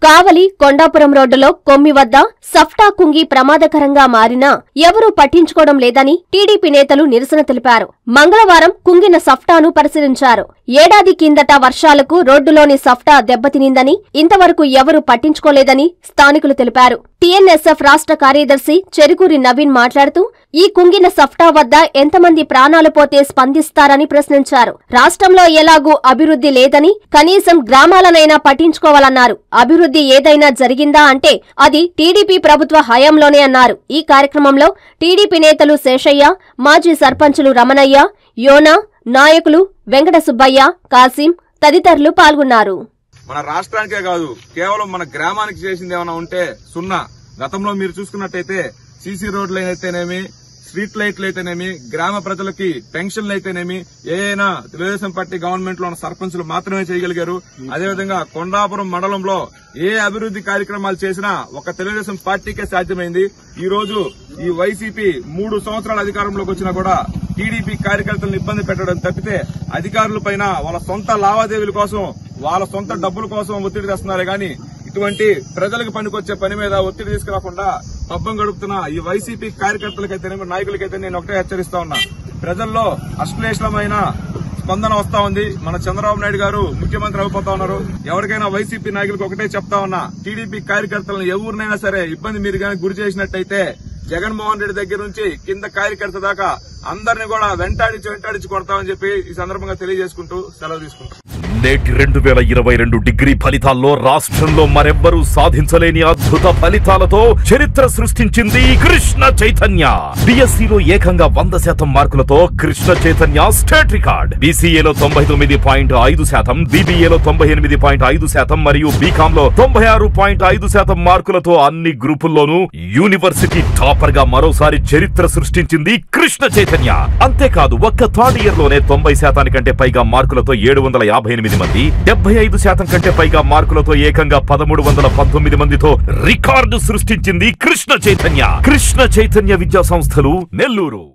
కావలి కొండాపురం రోడ్డులో కొమ్మి వద్ద సఫ్టా కుంగి ప్రమాదకరంగా మారినా ఎవరూ పట్టించుకోవడం లేదని టీడీపీ నేతలు నిరసన తెలిపారు మంగళవారం కుంగిన సఫ్టాను పరిశీలించారు ఏడాది కిందట వర్షాలకు రోడ్డులోని సఫ్టా దెబ్బతినిందని ఇంతవరకు ఎవరూ పట్టించుకోలేదని స్థానికులు తెలిపారు టీఎన్ఎస్ఎఫ్ రాష్ట్ర కార్యదర్శి చెరుకూరి నవీన్ మాట్లాడుతూ ఈ కుంగిన సఫ్టా వద్ద ఎంతమంది ప్రాణాలు పోతే స్పందిస్తారని ప్రశ్నించారు రాష్ట్రంలో ఎలాగూ అభివృద్ధి లేదని కనీసం గ్రామాలనైనా పట్టించుకోవాలన్నారు అభివృద్ధి ఏదైనా జరిగిందా అంటే అది టీడీపీ ప్రభుత్వ హయాంలోనే అన్నారు ఈ కార్యక్రమంలో టీడీపీ నేతలు శేషయ్య మాజీ సర్పంచులు రమణయ్య యోనా నాయకులు వెంకట సుబ్బయ్య కాసిం తదితరులు పాల్గొన్నారు మన రాష్ట్రానికే కాదు కేవలం మన గ్రామానికి చేసింది ఏమైనా ఉంటే సున్నా గతంలో మీరు చూసుకున్నట్టయితే సీసీ రోడ్లు అయితేనేమి స్ట్రీట్ లైట్లు అయితేనేమి గ్రామ ప్రజలకి పెన్షన్లు అయితేనేమి ఏదైనా తెలుగుదేశం పార్టీ గవర్నమెంట్ లో ఉన్న సర్పంచులు మాత్రమే చేయగలిగారు అదేవిధంగా కొండాపురం మండలంలో ఏ అభివృద్ధి కార్యక్రమాలు చేసినా ఒక తెలుగుదేశం పార్టీకే సాధ్యమైంది ఈ రోజు ఈ వైసీపీ మూడు సంవత్సరాల అధికారంలోకి వచ్చినా కూడా టీడీపీ కార్యకర్తలను ఇబ్బంది పెట్టడం తప్పితే అధికారుల పైన వాళ్ళ సొంత లావాదేవీల కోసం వాళ్ళ సొంత డబ్బుల కోసం ఒత్తిడి తెస్తున్నారే గాని ఇటువంటి ప్రజలకు పనికొచ్చే పని మీద ఒత్తిడి తీసుకురాకుండా పబ్బం గడుపుతున్న ఈ వైసీపీ కార్యకర్తలకైతేనేమి నాయకులకైతే నేను ఒకటే హెచ్చరిస్తా ఉన్నా ప్రజల్లో అశ్లేషమైన స్పందన వస్తా ఉంది మన చంద్రబాబు నాయుడు గారు ముఖ్యమంత్రి అయిపోతా ఉన్నారు ఎవరికైనా వైసీపీ నాయకులకు ఒకటే చెప్తా ఉన్నా టీడీపీ కార్యకర్తలను ఎవరినైనా సరే ఇబ్బంది మీరు కానీ గురి చేసినట్టయితే జగన్మోహన్ రెడ్డి దగ్గర నుంచి కింద కార్యకర్త దాకా అందరిని కూడా వెంటాడించి వెంటాడించి కొడతామని చెప్పి ఈ సందర్భంగా తెలియజేసుకుంటూ సెలవు తీసుకుంటాం నేటి రెండు వేల ఇరవై రెండు డిగ్రీ ఫలితాల్లో రాష్ట్రంలో మరెవ్వరూ సాధించలేని అద్భుత ఫలితాలతో చరిత్ర సృష్టించింది కృష్ణ చైతన్య బిఎస్సిలో ఏకంగా వంద శాతం మార్కులతో కృష్ణ చైతన్య స్టేట్ రికార్డ్ బీసీఏలో తొంభై తొమ్మిది పాయింట్ ఐదు శాతం బీబీఏలో తొంభై ఎనిమిది పాయింట్ ఐదు శాతం మరియు బీకామ్ లో తొంభై ఆరు పాయింట్ ఐదు శాతం మార్కులతో అన్ని గ్రూపుల్లోనూ యూనివర్సిటీ టాపర్ గా మరోసారి చరిత్ర సృష్టించింది కృష్ణ చైతన్య అంతేకాదు ఒక్క థర్డ్ ఇయర్ లోనే తొంభై శాతానికంటే పైగా మార్కులతో ఏడు వందల యాభై ఎనిమిది మంది డెబ్బై ఐదు శాతం కంటే పైగా మార్కులతో ఏకంగా పదమూడు వందల పంతొమ్మిది మందితో రికార్డు సృష్టించింది కృష్ణ చైతన్య కృష్ణ చైతన్య విద్యా సంస్థలు నెల్లూరు